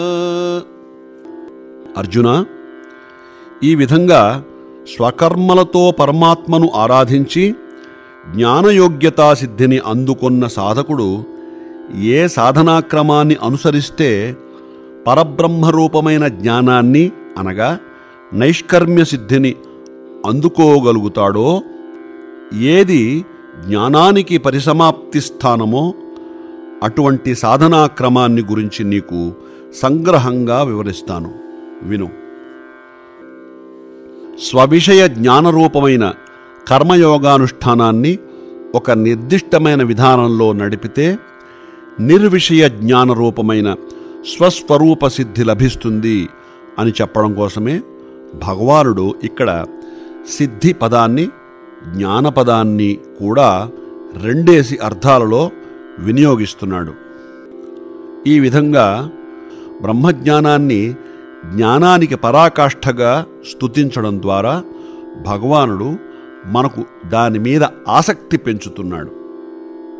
అర్జున ఈ విధంగా స్వకర్మలతో పరమాత్మను ఆరాధించి జ్ఞానయోగ్యతా సిద్ధిని అందుకొన్న సాధకుడు ఏ సాధనాక్రమాన్ని అనుసరిస్తే పరబ్రహ్మరూపమైన జ్ఞానాన్ని అనగా నైష్కర్మ్య సిద్ధిని అందుకోగలుగుతాడో ఏది జ్ఞానానికి పరిసమాప్తి స్థానమో అటువంటి సాధనాక్రమాన్ని గురించి నీకు సంగ్రహంగా వివరిస్తాను విను స్వవిషయ జ్ఞానరూపమైన కర్మయోగానుష్ఠానాన్ని ఒక నిర్దిష్టమైన విధానంలో నడిపితే నిర్విషయ జ్ఞానరూపమైన స్వస్వరూప సిద్ధి లభిస్తుంది అని చెప్పడం కోసమే భగవానుడు ఇక్కడ సిద్ధి పదాన్ని జ్ఞానపదాన్ని కూడా రెండేసి అర్థాలలో వినియోగిస్తున్నాడు ఈ విధంగా బ్రహ్మజ్ఞానాన్ని జ్ఞానానికి పరాకాష్ఠగా స్తుతించడం ద్వారా భగవానుడు మనకు దాని మీద ఆసక్తి పెంచుతున్నాడు